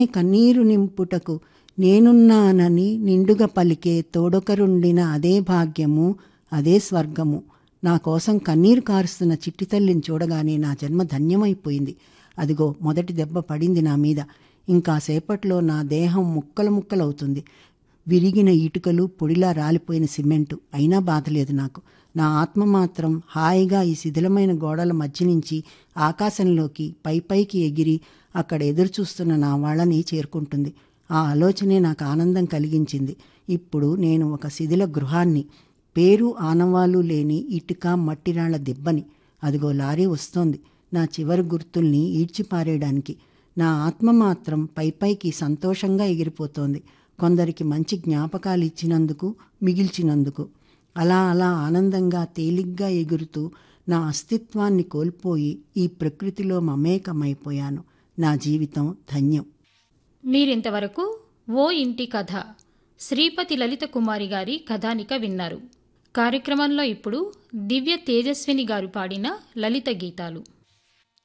కన్నీరు నింపుటకు నేనున్నానని నిండుగా పలికే తోడొకరుండిన అదే భాగ్యము అదే స్వర్గము నా కోసం కన్నీరు కారుస్తున్న చిట్టి తల్లిని చూడగానే నా జన్మ ధన్యమైపోయింది అదిగో మొదటి దెబ్బ పడింది నా మీద ఇంకా సేపట్లో నా దేహం ముక్కలు ముక్కలవుతుంది విరిగిన ఇటుకలు పొడిలా రాలిపోయిన సిమెంటు అయినా బాధలేదు నాకు నా ఆత్మ మాత్రం హాయిగా ఈ శిథిలమైన గోడల మధ్య నుంచి ఆకాశంలోకి పై పైకి ఎగిరి అక్కడ ఎదురు చూస్తున్న నా వాళ్ళని చేరుకుంటుంది ఆ ఆలోచనే నాకు ఆనందం కలిగించింది ఇప్పుడు నేను ఒక శిథిల గృహాన్ని పేరు ఆనవాలు లేని ఇటుక మట్టిరాళ్ల దిబ్బని అదిగో లారీ వస్తోంది నా చివరి గుర్తుల్ని ఈడ్చిపారేయడానికి నా ఆత్మ మాత్రం పైపైకి సంతోషంగా ఎగిరిపోతోంది కొందరికి మంచి జ్ఞాపకాలు ఇచ్చినందుకు మిగిల్చినందుకు అలా అలా ఆనందంగా తేలిగ్గా ఎగురుతూ నా అస్తిత్వాన్ని కోల్పోయి ఈ ప్రకృతిలో మమేకమైపోయాను నా జీవితం ధన్యం మీరింతవరకు ఓ ఇంటి కథ శ్రీపతి లలిత కుమారి గారి కథానిక విన్నారు కార్యక్రమంలో ఇప్పుడు దివ్య తేజస్విని గారు పాడిన లలిత గీతాలు